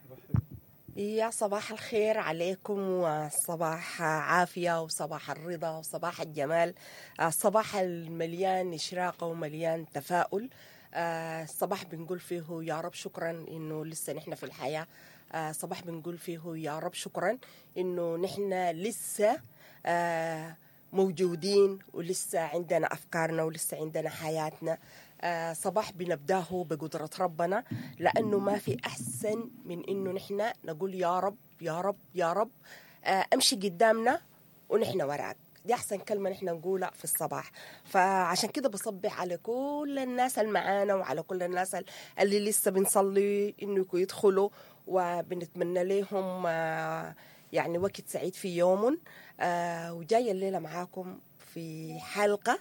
يا صباح الخير عليكم وصباح عافية وصباح الرضا وصباح الجمال الصباح المليان إشراقة ومليان تفاؤل آه، الصباح بنقول فيه يا رب شكرا إنه لسه نحن في الحياة آه، صباح بنقول فيه يا رب شكرا إنه نحن لسه آه، موجودين ولسه عندنا أفكارنا ولسه عندنا حياتنا آه، صباح بنبداه بقدرة ربنا لأنه ما في أحسن من إنه نحن نقول يا رب يا رب يا رب آه، أمشي قدامنا ونحن وراك دي أحسن كلمة نحن نقولها في الصباح فعشان كده بصبح على كل الناس اللي معانا وعلى كل الناس اللي لسه بنصلي إنه يدخلوا وبنتمنى لهم آه، يعني وقت سعيد في يوم آه، وجاية الليلة معاكم في حلقة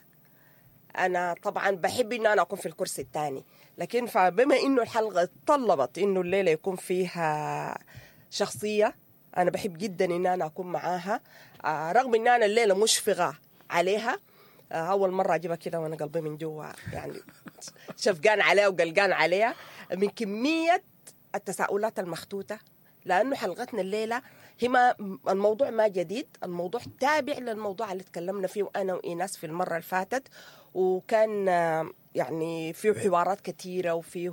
انا طبعا بحب ان انا اكون في الكرسي الثاني لكن فبما انه الحلقه طلبت انه الليله يكون فيها شخصيه انا بحب جدا ان انا اكون معاها آه، رغم ان انا الليله مشفقه عليها آه، اول مره اجيبها كده وانا قلبي من جوا يعني شفقان عليها وقلقان عليها من كميه التساؤلات المخطوطه لانه حلقتنا الليله هي ما الموضوع ما جديد الموضوع تابع للموضوع اللي تكلمنا فيه انا وايناس في المره اللي فاتت وكان آه، يعني فيه حوارات كثيره وفيه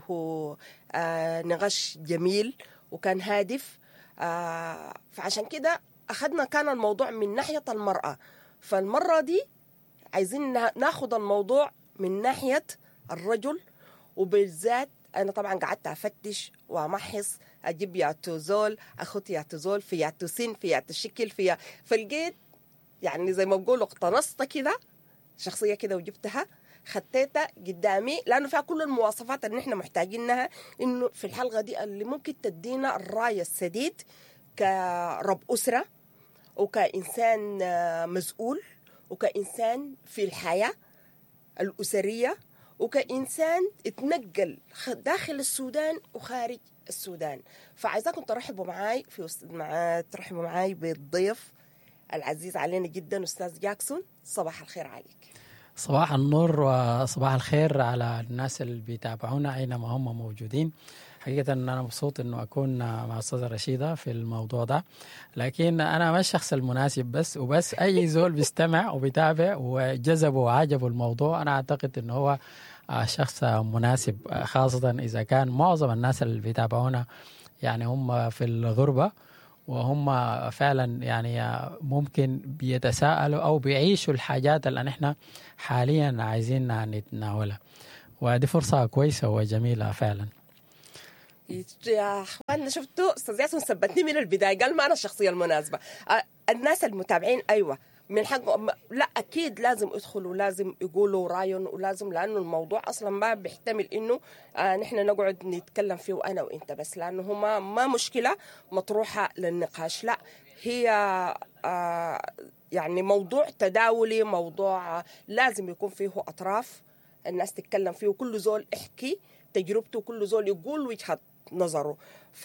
آه، نقاش جميل وكان هادف آه، فعشان كده اخذنا كان الموضوع من ناحيه المراه فالمره دي عايزين نا- ناخد الموضوع من ناحيه الرجل وبالذات انا طبعا قعدت افتش وامحص اجيب ياتوزول اخد ياتوزول في ياتوسين في ياتوشكل في فلقيت يعني زي ما بقولوا اقتنصت كده شخصيه كده وجبتها خطيتها قدامي لانه فيها كل المواصفات اللي نحن محتاجينها انه في الحلقه دي اللي ممكن تدينا الرايه السديد كرب اسره وكانسان آه، مسؤول وكانسان في الحياه الاسريه وكانسان اتنقل خ- داخل السودان وخارج السودان فعايزاكم ترحبوا معاي في وسط مع ترحبوا معاي بالضيف العزيز علينا جدا استاذ جاكسون صباح الخير عليك صباح النور وصباح الخير على الناس اللي بيتابعونا اينما هم موجودين حقيقة أنا مبسوط إنه أكون مع أستاذة رشيدة في الموضوع ده لكن أنا ما الشخص المناسب بس وبس أي زول بيستمع وبيتابع وجذبه وعجبه الموضوع أنا أعتقد إنه هو آه، شخص مناسب آه، خاصة إذا كان معظم الناس اللي بيتابعونا يعني هم في الغربة وهم فعلا يعني ممكن بيتساءلوا او بيعيشوا الحاجات اللي نحن حاليا عايزين نتناولها ودي فرصة كويسة وجميلة فعلا يا اخواننا شفتوا استاذ ياسين ثبتني من البدايه قال ما انا الشخصيه المناسبه آه، الناس المتابعين ايوه من حق لا اكيد لازم يدخلوا لازم يقولوا رايهم ولازم لانه الموضوع اصلا ما بيحتمل انه آه نحن نقعد نتكلم فيه انا وانت بس لانه هما ما مشكله مطروحه للنقاش لا هي آه يعني موضوع تداولي موضوع آه، لازم يكون فيه اطراف الناس تتكلم فيه وكل زول يحكي تجربته وكل زول يقول وجهه نظره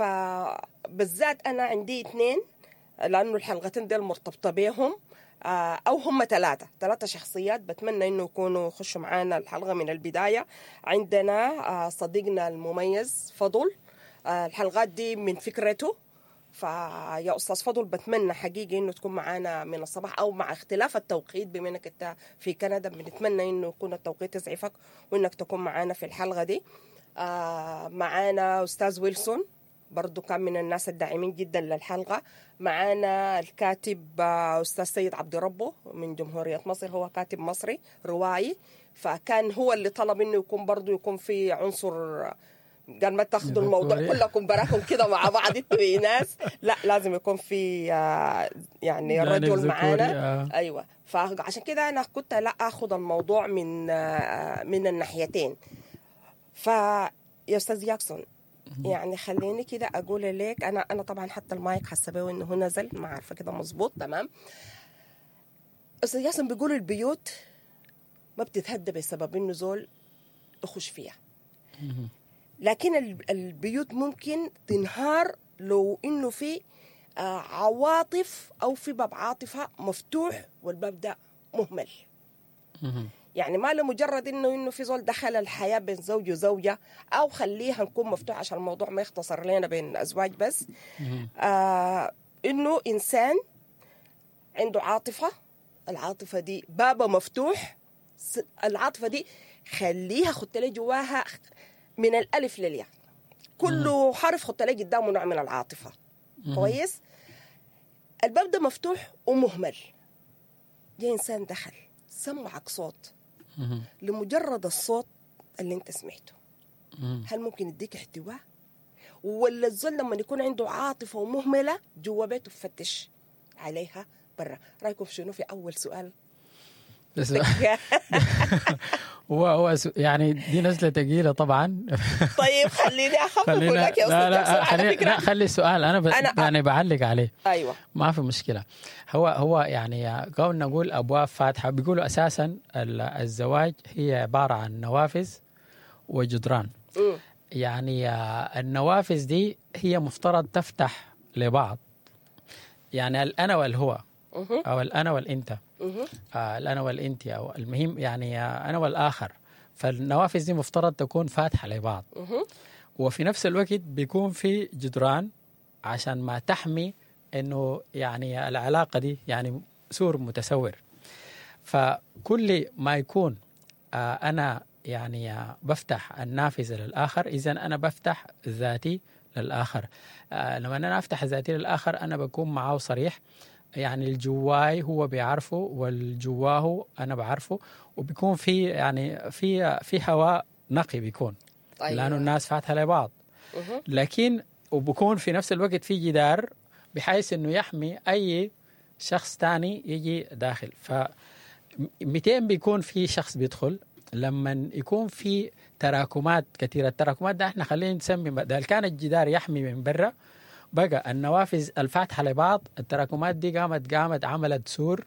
فبالذات انا عندي اثنين لانه الحلقتين دي مرتبطه بيهم آه، او هم ثلاثه ثلاثه شخصيات بتمنى انه يكونوا يخشوا معانا الحلقه من البدايه عندنا آه، صديقنا المميز فضل آه، الحلقات دي من فكرته فيا استاذ فضل بتمنى حقيقي انه تكون معانا من الصباح او مع اختلاف التوقيت بما انك انت في كندا بنتمنى انه يكون التوقيت يسعفك وانك تكون معانا في الحلقه دي آه معانا استاذ ويلسون برضو كان من الناس الداعمين جدا للحلقه معانا الكاتب آه، استاذ سيد عبد ربه من جمهوريه مصر هو كاتب مصري روائي فكان هو اللي طلب انه يكون برضو يكون في عنصر قال ما تاخذوا الموضوع ذكوري. كلكم براكم كده مع بعض انتوا يا ناس لا لازم يكون في آه، يعني جانب رجل ذكوري، معانا آه. ايوه فعشان كده انا كنت لا اخذ الموضوع من آه، من الناحيتين ف يا استاذ جاكسون يعني خليني كده اقول لك انا انا طبعا حتى المايك حسبه انه هو نزل ما عارفه كده مظبوط تمام استاذ جاكسون بيقول البيوت ما بتتهدى بسبب انه زول يخش فيها لكن ال- البيوت ممكن تنهار لو انه في آه، عواطف او في باب عاطفه مفتوح والباب ده مهمل مهم. يعني ما لمجرد انه انه في زول دخل الحياه بين زوج وزوجه او خليها نكون مفتوح عشان الموضوع ما يختصر لنا بين ازواج بس آه انه انسان عنده عاطفه العاطفه دي بابها مفتوح س- العاطفه دي خليها خدت لي جواها من الالف للياء كل حرف خدت لي قدامه نوع من العاطفه كويس الباب ده مفتوح ومهمل جاء انسان دخل سمعك صوت مهم. لمجرد الصوت اللي انت سمعته مهم. هل ممكن يديك احتواء ولا الزول لما يكون عنده عاطفه ومهمله جوا بيته بفتش عليها برا رايكم شنو في اول سؤال بس هو هو س- يعني دي نزله ثقيله طبعا طيب خليني اخفف خلينا لك يا لا استاذ لا جاكسون على خلينا لا فكره خلي السؤال انا ب... أنا- يعني بعلق عليه ايوه ما في مشكله هو هو يعني قول نقول ابواب فاتحه بيقولوا اساسا ال- الزواج هي عباره عن نوافذ وجدران مم. يعني آه، النوافذ دي هي مفترض تفتح لبعض يعني الانا والهو مهم. او الانا والانت مهم. آه الانا والانت او المهم يعني آه انا والاخر فالنوافذ دي مفترض تكون فاتحه لبعض مهم. وفي نفس الوقت بيكون في جدران عشان ما تحمي انه يعني العلاقه دي يعني سور متسور فكل ما يكون آه انا يعني آه بفتح النافذه للاخر اذا انا بفتح ذاتي للاخر آه لما انا افتح ذاتي للاخر انا بكون معاه صريح يعني الجواي هو بيعرفه والجواه انا بعرفه وبيكون في يعني في في هواء نقي بيكون أيوة. لانه الناس فاتحه لبعض مهم. لكن وبكون في نفس الوقت في جدار بحيث انه يحمي اي شخص تاني يجي داخل ف 200 بيكون في شخص بيدخل لما يكون في تراكمات كثيره التراكمات ده احنا خلينا نسمي بدل كان الجدار يحمي من برا بقى النوافذ الفاتحه لبعض التراكمات دي قامت قامت عملت سور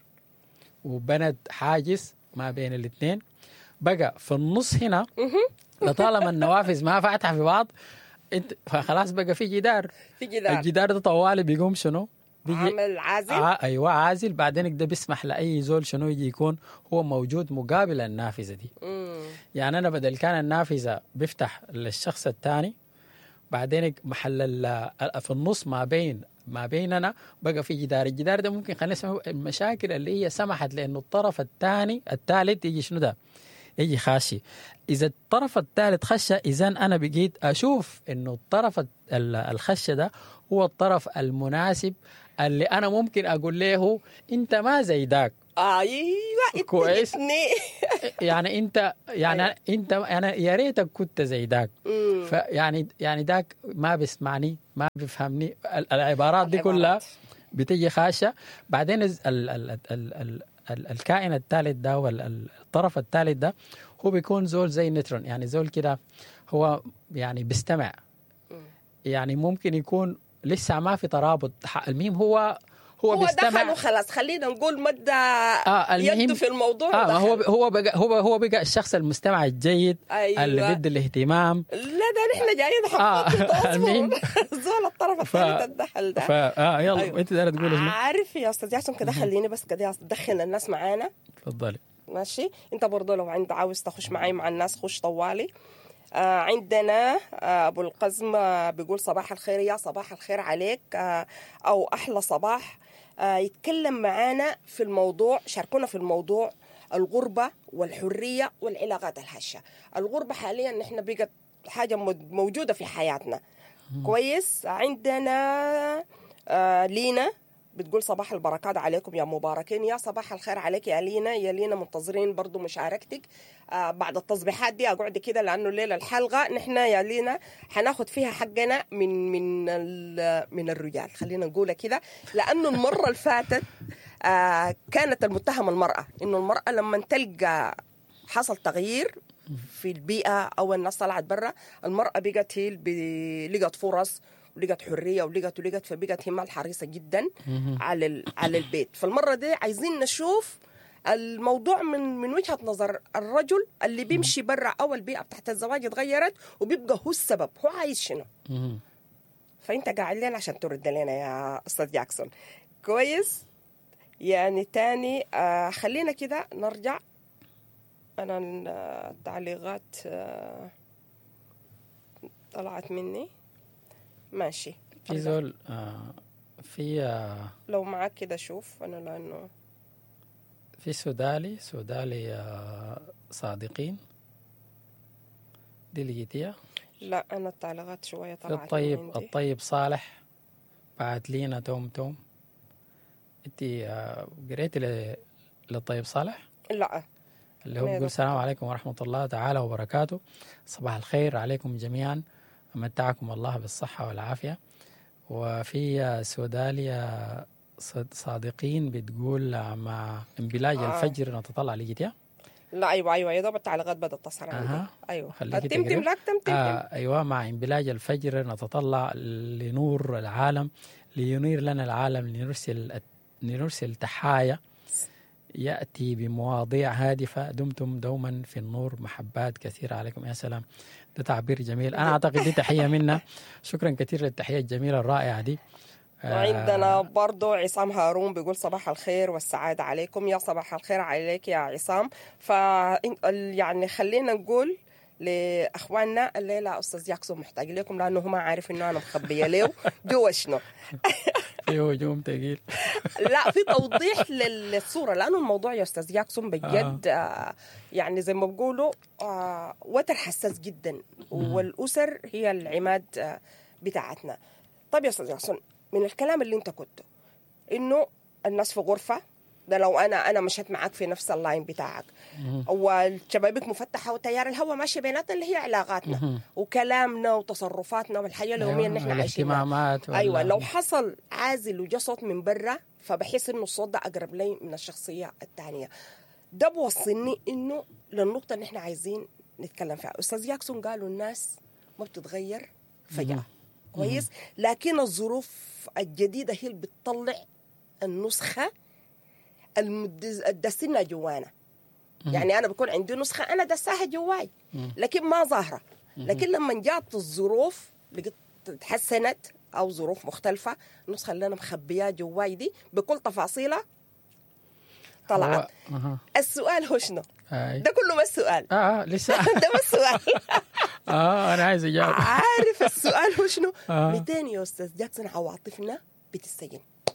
وبنت حاجز ما بين الاثنين بقى في النص هنا لطالما النوافذ ما فاتحه في بعض انت فخلاص بقى في جدار في جدار الجدار ده طوالي بيقوم شنو؟ بيجي عمل عازل ع... ايوه عازل بعدين ده بيسمح لاي زول شنو يجي يكون هو موجود مقابل النافذه دي مم. يعني انا بدل كان النافذه بيفتح للشخص الثاني بعدين محل ال- في النص ما بين ما بيننا بقى في جدار الجدار ده ممكن خلينا نسميه المشاكل اللي هي سمحت لانه الطرف الثاني الثالث يجي شنو ده يجي خاشي اذا الطرف الثالث خش اذا انا بقيت اشوف انه الطرف ال- الخش ده هو الطرف المناسب اللي انا ممكن اقول له انت ما زي ذاك ايوه انت كويس. جبتني. يعني انت يعني أيوة. انت انا يا ريتك كنت زي ذاك مم. فيعني يعني ذاك ما بيسمعني ما بيفهمني ال- العبارات دي العبارات. كلها بتيجي خاشه بعدين الز- ال ال ال ال ال ال الكائن الثالث ده والطرف الثالث ده هو بيكون زول زي نترون يعني زول كده هو يعني بيستمع مم. يعني ممكن يكون لسه ما في ترابط ح- المهم هو هو, هو بيستمع دخل وخلاص خلينا نقول مدى آه المهم يده في الموضوع اه ما هو ودخل. هو بقى هو هو بقى الشخص المستمع الجيد أيوة. اللي بده الاهتمام لا ده نحن جايين آه، المهم. زول الطرف ف- الثالث الدخل ده فا اه يلا أيوة. أيوة. انت دايره تقول شنو؟ عارف يا استاذ جاسم كده خليني بس كده ادخل الناس معانا تفضلي ماشي انت برضه لو عند عاوز تخش معي مع الناس خش طوالي آه عندنا آه ابو القزم آه بيقول صباح الخير يا صباح الخير عليك آه او احلى صباح آه يتكلم معانا في الموضوع شاركونا في الموضوع الغربة والحرية والعلاقات الهشة الغربة حاليا نحن بقت حاجة مو- موجودة في حياتنا كويس عندنا آه لينا بتقول صباح البركات عليكم يا مباركين يا صباح الخير عليك يا لينا يا لينا منتظرين برضو مشاركتك آه بعد التصبيحات دي اقعد كده لانه الليله الحلقه نحن يا لينا حناخد فيها حقنا من من ال- من الرجال خلينا نقولها كده لانه المره اللي فاتت آه كانت المتهمه المراه انه المراه لما تلقى حصل تغيير في البيئه او الناس طلعت برا المراه بقت هي اللي بي- لقت فرص ولقت حريه ولقت ولقت فبقت هي الحريصه جدا على ال- على البيت فالمره دي عايزين نشوف الموضوع من من وجهه نظر الرجل اللي بيمشي برا او البيئه بتاعت الزواج اتغيرت وبيبقى هو السبب هو عايز شنو مهم. فانت قاعد لنا عشان ترد لنا يا استاذ جاكسون كويس يعني تاني آه خلينا كده نرجع انا ال- التعليقات آه، طلعت مني ماشي في زول آه في آه لو معاك كده شوف انا لانه في سودالي سودالي آه صادقين دي لقيتيها لا انا التعليقات شويه في طلعت من الطيب عندي الطيب صالح بعت لينا توم توم انت آه قريتي ل- للطيب صالح لا اللي هو أنا بيقول بس- السلام عليكم ورحمة الله تعالى وبركاته صباح الخير عليكم جميعا أمتعكم الله بالصحة والعافية وفي آه، سوداليا صد- صادقين بتقول آه، مع انبلاج آه. الفجر نتطلع لقيتيها لا ايوه ايوه يا دوب التعليقات بدات تصل عندي أها. ايوه خليكي تمتم تقري. لك تمتم آه أيوة مع انبلاج الفجر نتطلع لنور العالم لينير لنا العالم لنرسل لنرسل تحايا يأتي بمواضيع هادفة دمتم دوما في النور محبات كثيرة عليكم يا سلام ده تعبير جميل أنا أعتقد دي تحية منا شكرا كثير للتحية الجميلة الرائعة دي آه، وعندنا برضو عصام هارون بيقول صباح الخير والسعادة عليكم يا صباح الخير عليك يا عصام ف يعني خلينا نقول لاخواننا الليله استاذ ياكسو محتاج لكم لانه هو ما عارف انه انا مخبيه له جوا شنو في هجوم ثقيل لا في توضيح لل- للصوره لانه الموضوع يا استاذ ياكسون بجد آه يعني زي ما بيقولوا آه وتر حساس جدا والاسر هي العماد آه بتاعتنا طيب يا استاذ ياكسون من الكلام اللي انت كنته انه الناس في غرفه ده لو انا انا مشيت معاك في نفس اللاين بتاعك والشبابيك مفتحه وتيار الهواء ماشي بيناتنا اللي هي علاقاتنا وكلامنا وتصرفاتنا والحياه اليوميه اللي احنا عايشينها الاهتمامات وال- ايوه لو حصل عازل وجا صوت من برا فبحس انه الصوت ده اقرب لي من الشخصيه الثانيه ده بوصلني انه للنقطه اللي احنا عايزين نتكلم فيها استاذ ياكسون قالوا الناس ما بتتغير فجاه كويس لكن الظروف الجديده هي اللي بتطلع النسخه المدز- الدسنة جوانا يعني انا بكون عندي نسخه انا دساها جواي لكن ما ظاهره لكن لما جات الظروف لقيت تحسنت او ظروف مختلفه النسخه اللي انا مخبياها جواي دي بكل تفاصيلها طلعت هو- أها. السؤال هو شنو؟ آي. ده كله ما السؤال اه آه، لسه ده ما السؤال اه انا عايز اجاوب عارف السؤال هو شنو؟ آه. 200 يا استاذ جاكسون عواطفنا بتتسجن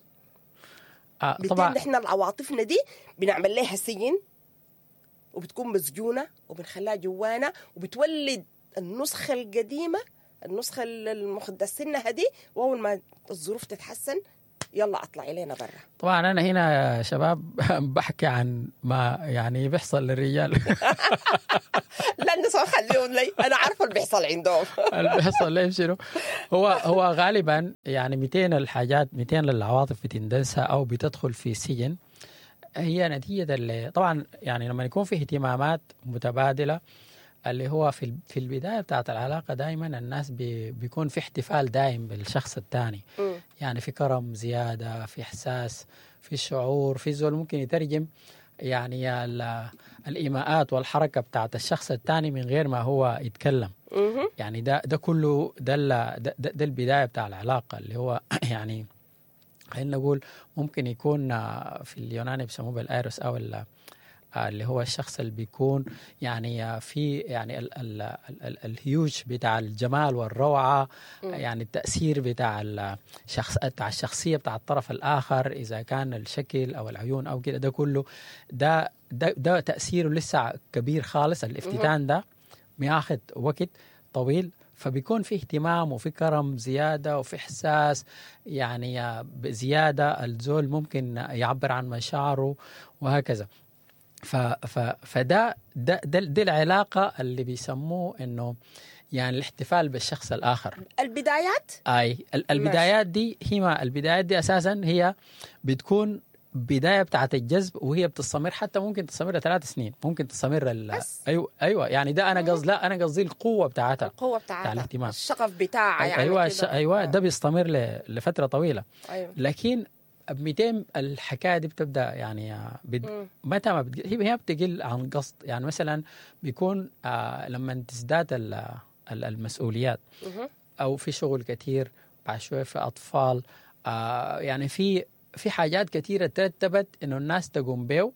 آه طبعا طبعا نحن العواطفنا دي بنعمل لها سجن وبتكون مسجونه وبنخليها جوانا وبتولد النسخه القديمه النسخه المخدسنها دي واول ما الظروف تتحسن يلا اطلعي لنا برا طبعا انا هنا يا شباب بحكي عن ما يعني بيحصل للرجال لا الناس ما خليهم لي انا عارفه اللي بيحصل عندهم اللي بيحصل لهم شنو هو هو غالبا يعني 200 الحاجات 200 العواطف بتندسها او بتدخل في سجن هي نتيجه اللي طبعا يعني لما يكون في اهتمامات متبادله اللي هو في ال- في البدايه بتاعت العلاقه دائما الناس بي بيكون في احتفال دائم بالشخص الثاني مم. يعني في كرم زياده في احساس في شعور في زول ممكن يترجم يعني ال- الايماءات والحركه بتاعت الشخص الثاني من غير ما هو يتكلم مهم. يعني ده ده كله ده ال- ده, ده, ده البدايه بتاع العلاقه اللي هو يعني خلينا نقول ممكن يكون آه، في اليوناني بيسموه بالايروس او ال- آه، اللي هو الشخص اللي بيكون يعني آه، في يعني ال ال ال ال الهيوج بتاع الجمال والروعه يعني التاثير بتاع الشخص بتاع الشخصيه بتاع الطرف الاخر اذا كان الشكل او العيون او كده ده كله ده ده, ده تاثيره لسه كبير خالص الافتتان ده بياخد وقت طويل فبيكون في اهتمام وفي كرم زياده وفي احساس يعني بزياده الزول ممكن يعبر عن مشاعره وهكذا ف ف فده ده ده دي العلاقه اللي بيسموه انه يعني الاحتفال بالشخص الاخر البدايات اي ال- البدايات دي هي ما البدايات دي اساسا هي بتكون بدايه بتاعت الجذب وهي بتستمر حتى ممكن تستمر ثلاث سنين ممكن تستمر ال- بس. ايوه ايوه يعني ده انا قصدي لا انا قصدي القوه بتاعتها القوه بتاعتها الاهتمام. الشغف بتاعها يعني ايوه كده. الش- ايوه ده بيستمر ل- لفتره طويله ايوه لكن ب 200 الحكايه دي بتبدا يعني بد... مم. متى ما بتقل هي هي بتقل عن قصد يعني مثلا بيكون آه لما تزداد ال- ال- المسؤوليات مهم. او في شغل كثير بعد شويه في اطفال آه يعني في في حاجات كثيره ترتبت انه الناس تقوم بيه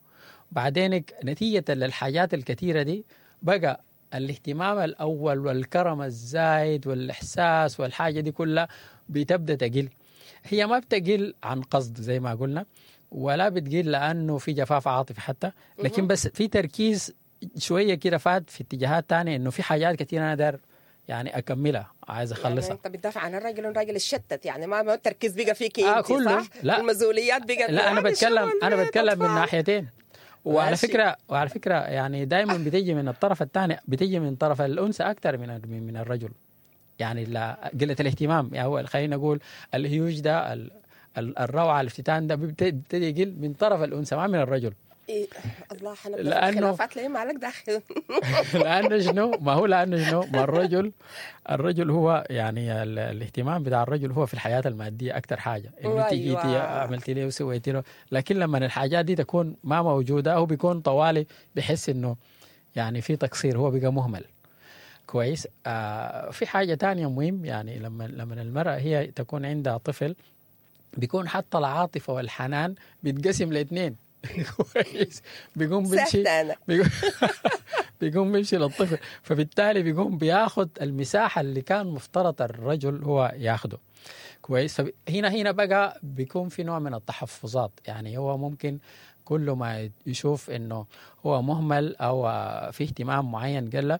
بعدينك نتيجة للحاجات الكثيرة دي بقى الاهتمام الأول والكرم الزايد والإحساس والحاجة دي كلها بتبدأ تقل هي ما بتقل عن قصد زي ما قلنا ولا بتقل لأنه في جفاف عاطفي حتى لكن بس في تركيز شوية كده فات في اتجاهات تانية إنه في حاجات كثيرة أنا دار يعني أكملها عايز يعني أخلصها انت بتدافع عن الراجل والراجل الشتت يعني ما ما التركيز بقى فيك آه، انت كله. صح؟ لا. المسؤوليات بقت لا انا يعني بتكلم شغل انا بيت بتكلم من أطفال. ناحيتين وعلى ماشي. فكره وعلى فكره يعني دائما بتيجي من الطرف الثاني بتيجي من طرف الانثى اكثر من من من الرجل يعني لا قله الاهتمام يعني هو خلينا نقول الهيوج ده ال- ال- الروعه الافتتان ده بيبت- بيبتدي يقل من طرف الانثى ما من الرجل إيه الله احنا لأنه- بدنا خلافات ليه مالك داخل لانه شنو ما هو لانه شنو ما الرجل الرجل هو يعني ال- الاهتمام بتاع الرجل هو في الحياه الماديه اكثر حاجه انه انت أيوة. جيتي عملتي لي وسويتي له لكن لما الحاجات دي تكون ما موجوده هو بيكون طوالي بحس انه يعني في تقصير هو بقى مهمل كويس آه في حاجه تانية مهم يعني لما لما المراه هي تكون عندها طفل بيكون حتى العاطفه والحنان بيتقسم لاثنين كويس بيقوم بيمشي سهت انا بيقوم بيقوم بيمشي للطفل فبالتالي بيقوم بياخد المساحة اللي كان مفترض الرجل هو ياخده كويس فهنا هنا بقى بيكون في نوع من التحفظات يعني هو ممكن كل ما يشوف انه هو مهمل او في اهتمام معين قال له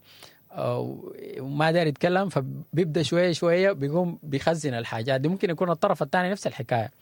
أو ما داير يتكلم فبيبدا شويه شويه بيقوم بيخزن الحاجات دي ممكن يكون الطرف الثاني نفس الحكايه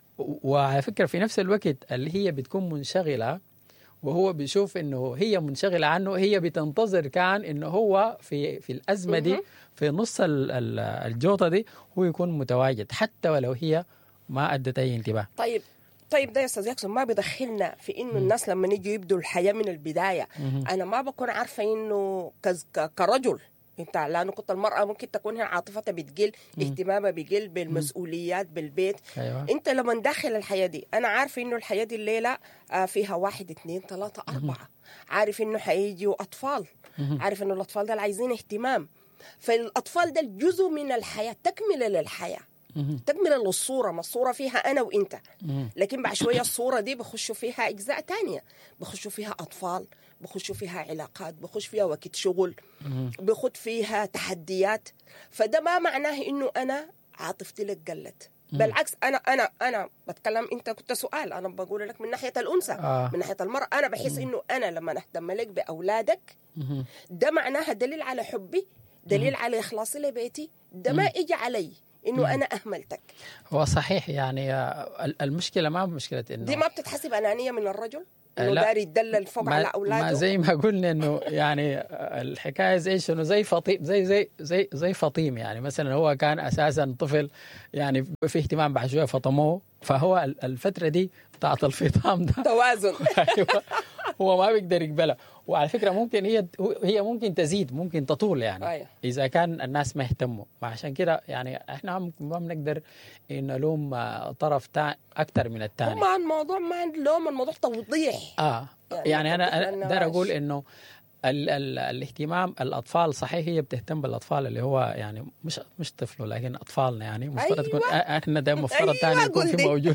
وعلى فكره في نفس الوقت اللي هي بتكون منشغله وهو بيشوف انه هي منشغله عنه هي بتنتظر كان انه هو في في الازمه دي مهم. في نص ال- ال- الجوطه دي هو يكون متواجد حتى ولو هي ما ادت اي انتباه طيب طيب ده يا استاذ ياكسون ما بيدخلنا في انه الناس لما يجوا يبدوا الحياه من البدايه انا ما بكون عارفه انه كز- ك- كرجل انت لانه كنت المراه ممكن تكون هي عاطفتها بتقل اهتمامها بقل بالمسؤوليات بالبيت ايوه انت لما داخل الحياه دي انا عارفه انه الحياه دي الليله آه، فيها واحد اثنين ثلاثه اربعه عارف انه حيجوا اطفال عارف انه الاطفال ده عايزين اهتمام فالاطفال ده جزء من الحياه تكمله للحياه مهم. تكمله للصوره ما الصوره فيها انا وانت مهم. لكن بعد شويه الصوره دي بخشوا فيها اجزاء تانية بخشوا فيها اطفال بخشوا فيها علاقات بخش فيها وقت شغل مهم. بخد فيها تحديات فده ما معناه انه انا عاطفتي لك قلت بالعكس انا انا انا بتكلم انت كنت سؤال انا بقول لك من ناحيه الانثى آه. من ناحيه المراه انا بحس انه انا لما اهتم لك باولادك مهم. ده معناها دليل على حبي دليل على اخلاصي لبيتي ده ما اجى علي انه انا اهملتك هو صحيح يعني آه، ال- المشكله ما مشكله انه دي ما بتتحسب انانيه من الرجل آه، انه لا. داري يتدلل فوق على ما, اولاده ما زي ما قلنا انه يعني الحكايه زي شنو زي فطيم زي زي زي زي فطيم يعني مثلا هو كان اساسا طفل يعني في اهتمام بعد شويه فطموه فهو ال- الفتره دي بتاعت الفطام ده توازن أيوة، هو ما بيقدر يقبلها وعلى فكره ممكن هي هي ممكن تزيد ممكن تطول يعني أيوة. اذا كان الناس ما يهتموا عشان كده يعني احنا ممكن ما بنقدر نلوم آه، طرف تا اكثر من الثاني هم الموضوع ما لوم الموضوع توضيح اه يعني يعني انا توضيح انا للنواش. داير اقول انه ال ال الاهتمام الاطفال صحيح هي بتهتم بالاطفال اللي هو يعني مش مش طفله لكن اطفالنا يعني مفترض تكون أيوة. آه، احنا ده مفترض أيوة، ثاني يكون قل في دي. موجود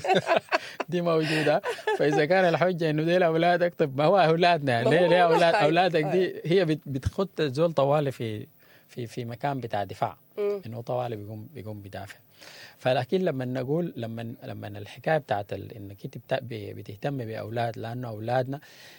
دي موجوده فاذا كان الحجه انه دي اولادك طب ما هو اولادنا يعني ما ليه هو ليه اولاد أيوة، اولادك دي أيوة. هي بت- بتخط الزول طوالي في في في مكان بتاع دفاع مم. انه طوالي بيقوم بيقوم بيدافع فلكن لما نقول لما لما الحكايه بتاعت ال- انك انت بتا- ب- بتهتم باولاد لانه اولادنا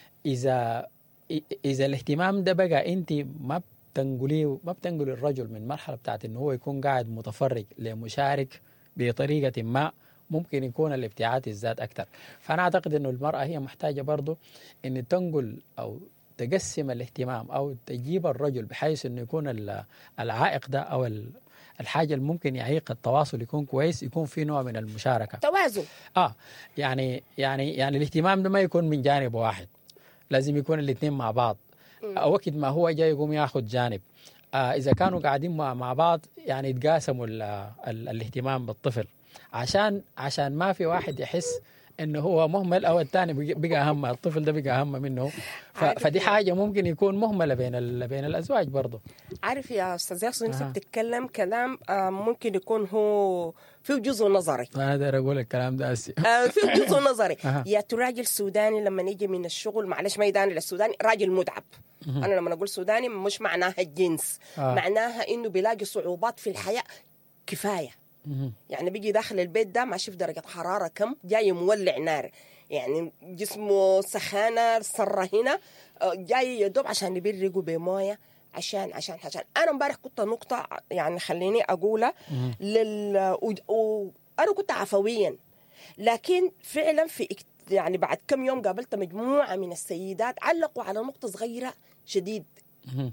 اذا اذا الاهتمام ده بقى انت ما بتنقليه ما بتنقل الرجل من مرحله بتاعت انه هو يكون قاعد متفرج لمشارك بطريقه ما ممكن يكون الابتعاد الذات اكثر فانا اعتقد انه المراه هي محتاجه برضه ان تنقل او تقسم الاهتمام او تجيب الرجل بحيث انه يكون ال- العائق ده او ال- الحاجه اللي ممكن يعيق التواصل يكون كويس يكون في نوع من المشاركه توازن اه يعني يعني يعني الاهتمام ده ما يكون من جانب واحد لازم يكون الاثنين مع بعض آه، وقت ما هو جاي يقوم ياخذ جانب آه اذا كانوا قاعدين مع, مع بعض يعني يتقاسموا ال ال الاهتمام بالطفل عشان عشان ما في واحد يحس انه هو مهمل او الثاني بقى- بقى اهم الطفل ده بقى اهم منه ف... عارف فدي إيه؟ حاجه ممكن يكون مهمله بين ال... بين الازواج برضه عارف يا استاذ ياسر انت أها. بتتكلم كلام آه، ممكن يكون هو فيه جزء نظري انا داير اقول الكلام ده هسي آه، في جزء نظري أها. يا تو راجل سوداني لما يجي من الشغل معلش ما يداني للسوداني راجل متعب انا لما اقول سوداني مش معناها الجنس آه. معناها انه بيلاقي صعوبات في الحياه كفايه مهم. يعني بيجي داخل البيت ده ماشي في درجه حراره كم جاي مولع نار يعني جسمه سخانه صره هنا آه، جاي يدوب عشان يبرقوا بمويه عشان عشان عشان انا امبارح كنت نقطه يعني خليني اقولها لل و... و... انا كنت عفويا لكن فعلا في اكت- يعني بعد كم يوم قابلت مجموعه من السيدات علقوا على نقطه صغيره شديد مهم.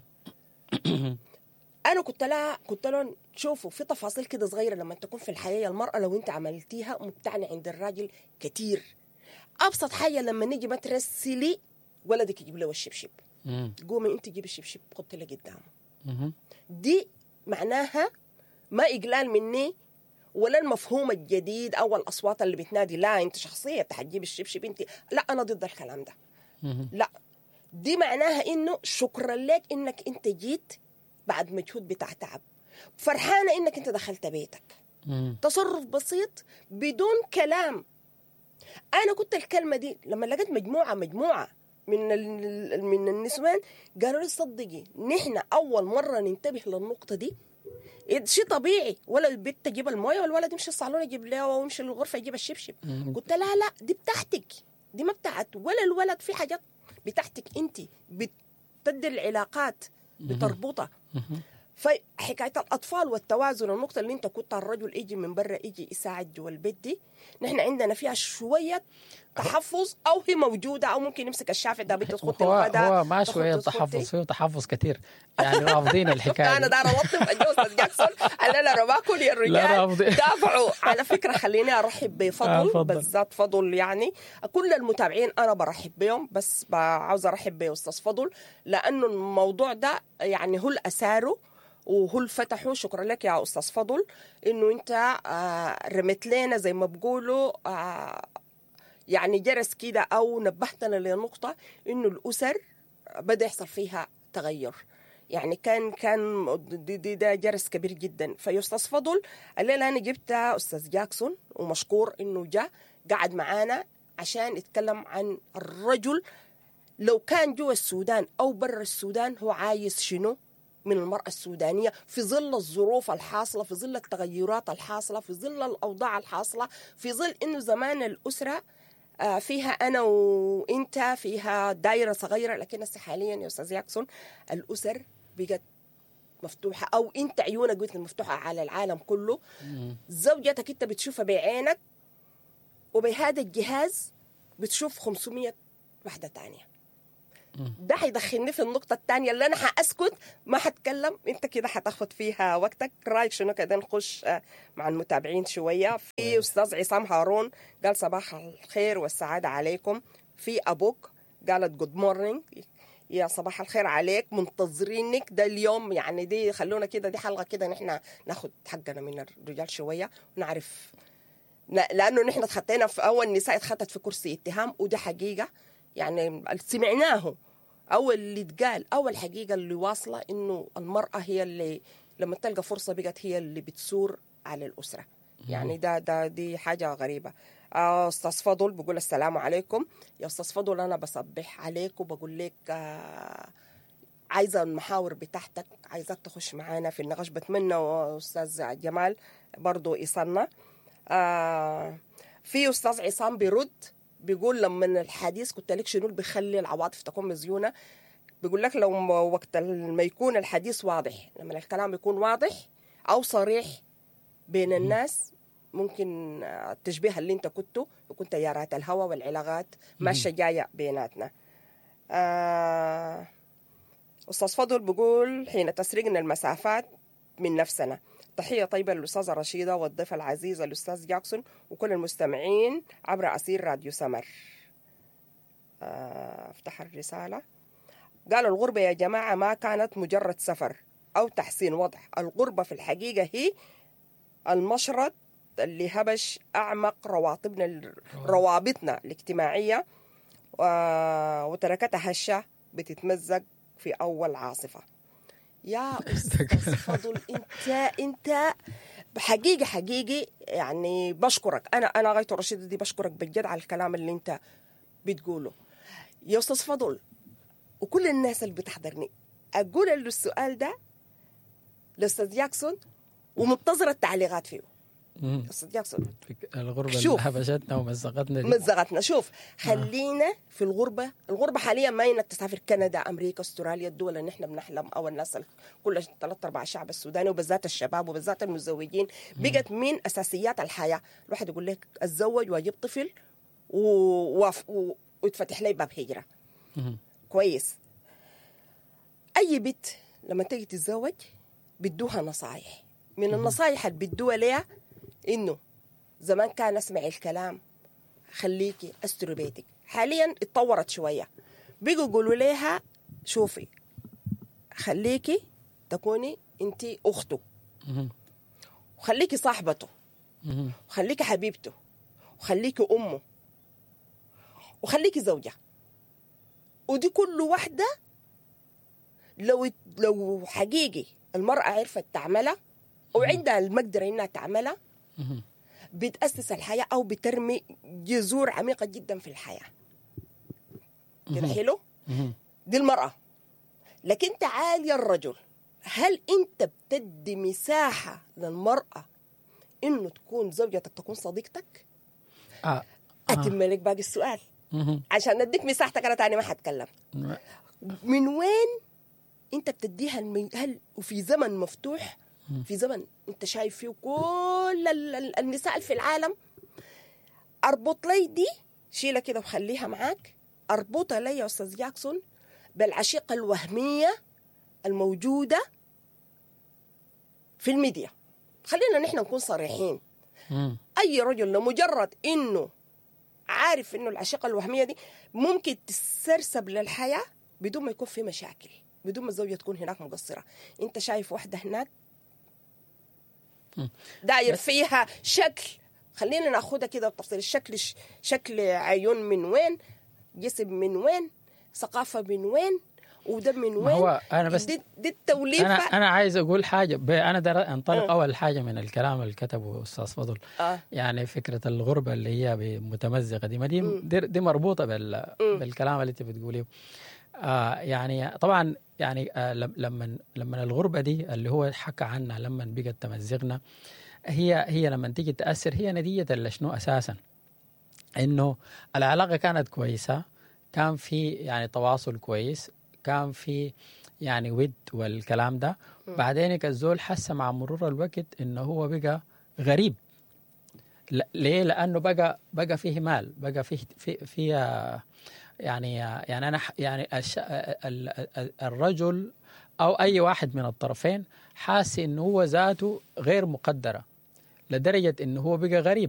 انا كنت لها كنت لهم شوفوا في تفاصيل كده صغيره لما تكون في الحياه المراه لو انت عملتيها مبتعنه عند الراجل كتير ابسط حاجه لما نيجي ما ترسلي ولدك يجيب له الشبشب مهم. قومي انت جيبي الشبشب حطي له قدامه مهم. دي معناها ما إقلال مني ولا المفهوم الجديد أو الأصوات اللي بتنادي لا أنت شخصية حتجيب الشبشب أنت لا أنا ضد الكلام ده مهم. لا دي معناها إنه شكرا لك إنك أنت جيت بعد مجهود بتاع تعب فرحانة إنك أنت دخلت بيتك مهم. تصرف بسيط بدون كلام انا كنت الكلمه دي لما لقيت مجموعه مجموعه من ال- من النسوان قالوا لي صدقي نحن اول مره ننتبه للنقطه دي شيء طبيعي ولا البنت تجيب المويه والولد يمشي الصالون يجيب له ويمشي للغرفه يجيب الشبشب مم. قلت لا لا دي بتاعتك دي ما بتاعت ولا الولد في حاجات بتاعتك انت بتدي العلاقات بتربطها مهم. فحكايه الاطفال والتوازن النقطه اللي انت كنت الرجل يجي من برا يجي يساعد جوا البيت دي نحن عندنا فيها شويه تحفظ او هي موجوده او ممكن يمسك الشافع ده بنت تخطي هو الغداء هو ما تخطي شويه تخطي. تحفظ فيه تحفظ كثير يعني رافضين الحكايه انا دي. دار اوظف الجوز جاكسون انا لا رماكل يا لا الرجال رافضين. دافعوا على فكره خليني ارحب آه، بفضل فضل. بالذات فضل يعني كل المتابعين انا برحب بهم بس ب- عاوز ارحب باستاذ فضل لانه الموضوع ده يعني هو الاساره وهو اللي فتحه شكرا لك يا استاذ فضل انه انت آه، رميت لنا زي ما بقولوا آه، يعني جرس كده او نبهتنا لنقطه انه الاسر بدا يحصل فيها تغير يعني كان كان دي, دي ده جرس كبير جدا فيا استاذ فضل الليله انا جبت استاذ جاكسون ومشكور انه جاء قعد معانا عشان يتكلم عن الرجل لو كان جوا السودان او برا السودان هو عايز شنو من المرأة السودانية في ظل الظروف الحاصلة في ظل التغيرات الحاصلة في ظل الأوضاع الحاصلة في ظل إنه زمان الأسرة آه، فيها أنا وإنت فيها دائرة صغيرة لكن هسه حاليا يا أستاذ ياكسون الأسر بقت مفتوحة أو أنت عيونك قلت مفتوحة على العالم كله زوجتك أنت بتشوفها بعينك وبهذا الجهاز بتشوف 500 واحدة تانية ده حيدخلني في النقطة الثانية اللي أنا حأسكت ما حتكلم أنت كده حتاخد فيها وقتك رأيك شنو كده نخش آه، مع المتابعين شوية في أستاذ عصام هارون قال صباح الخير والسعادة عليكم في أبوك قالت جود مورنينج يا صباح الخير عليك منتظرينك ده اليوم يعني دي خلونا كده دي حلقة كده نحن ناخد حقنا من الرجال شوية ونعرف لا- لانه نحن اتخطينا في اول نساء اتخطت في كرسي اتهام وده حقيقه يعني اللي سمعناه او اللي اتقال او الحقيقه اللي واصله انه المراه هي اللي لما تلقى فرصه بقت هي اللي بتثور على الاسره يعني ده ده دي حاجه غريبه آه، استاذ فضل بقول السلام عليكم يا استاذ فضل انا بصبح عليك وبقول لك آه عايزه المحاور بتاعتك عايزاك تخش معانا في النقاش بتمنى استاذ جمال برضو يصلنا آه في استاذ عصام بيرد بيقول لما الحديث كنت لك شنو اللي بيخلي العواطف تكون مزيونه بيقول لك لو ما- وقت ما يكون الحديث واضح لما الكلام يكون واضح او صريح بين الناس ممكن آه، التشبيه اللي انت كنته يكون تيارات الهواء والعلاقات ماشيه جايه بيناتنا آه أستاذ فضل بيقول حين تسرقنا المسافات من نفسنا تحية طيبة للأستاذة رشيدة والضيف العزيز الأستاذ جاكسون وكل المستمعين عبر أسير راديو سمر آه، افتح الرسالة قالوا الغربة يا جماعة ما كانت مجرد سفر أو تحسين وضع الغربة في الحقيقة هي المشرد اللي هبش أعمق روابطنا ال- روابطنا الاجتماعية و- وتركتها هشة بتتمزق في أول عاصفة يا أستاذ فضل أنت أنت حقيقي حقيقي يعني بشكرك أنا أنا غاية رشيدة دي بشكرك بجد على الكلام اللي أنت بتقوله يا أستاذ فضل وكل الناس اللي بتحضرني أقول له السؤال ده لأستاذ جاكسون ومنتظرة التعليقات فيه مم. أستاذ جاكسون في الغربة شوف. اللي هبشتنا ومزقتنا دي مزقتنا شوف خلينا في الغربة الغربة حاليا ما انك تسافر كندا امريكا استراليا الدول اللي نحن بنحلم او الناس ال- كل ثلاث ارباع الشعب السوداني وبالذات الشباب وبالذات المزوجين بقت من اساسيات الحياة الواحد يقول لك اتزوج واجيب طفل و... وف... و... ويتفتح لي باب هجرة مم. كويس اي بنت لما تيجي تتزوج بدوها نصايح من النصايح اللي بدوها ليها انه زمان كان اسمعي الكلام خليكي استري بيتك حاليا اتطورت شويه بيجوا يقولوا لها شوفي خليكي تكوني انت اخته مم. وخليكي صاحبته مم. وخليكي حبيبته وخليكي امه وخليكي زوجه ودي كل واحده لو لو حقيقي المراه عرفت تعملها وعندها المقدره انها تعملها مم. بتأسس الحياة أو بترمي جذور عميقة جدا في الحياة كده حلو مم. دي المرأة لكن تعال يا الرجل هل أنت بتدي مساحة للمرأة إنه تكون زوجتك تكون صديقتك آه. أتم لك باقي السؤال مم. عشان نديك مساحتك أنا تاني ما حتكلم من وين انت بتديها المي... هل وفي زمن مفتوح في زمن انت شايف فيه كل ال- ال- النساء في العالم اربط لي دي شيلها كده وخليها معاك اربطها لي يا استاذ جاكسون بالعشيقه الوهميه الموجوده في الميديا خلينا نحن نكون صريحين مم. اي رجل لمجرد انه عارف انه العشيقه الوهميه دي ممكن تسرسب للحياه بدون ما يكون في مشاكل بدون ما الزوجه تكون هناك مقصره انت شايف واحده هناك مم. داير بس- فيها شكل خلينا ناخدها كده بتفصيل الشكل ش- شكل عيون من وين جسم من وين ثقافه من وين وده من ما وين هو أنا بس دي, دي التوليفه انا انا عايز اقول حاجه ب- انا در انطلق آه. اول حاجه من الكلام اللي كتبه استاذ فضل آه. يعني فكره الغربه اللي هي متمزقه دي ما دي دي, دي مربوطه بال بالكلام اللي انت بتقوليه آه يعني طبعا يعني آه لم- لما لما الغربه دي اللي هو حكى عنها لما بقت تمزقنا هي هي لما تيجي تاثر هي نتيجه لشنو اساسا انه العلاقه كانت كويسه كان في يعني تواصل كويس كان في يعني ود والكلام ده بعدين الزول حس مع مرور الوقت انه هو بقى غريب ل- ليه لانه بقى بقى فيه مال بقى فيه في في آه، يعني آه، يعني انا ح- يعني الش- ال- ال- ال- الرجل او اي واحد من الطرفين حاسس انه هو ذاته غير مقدره لدرجه انه هو بقى غريب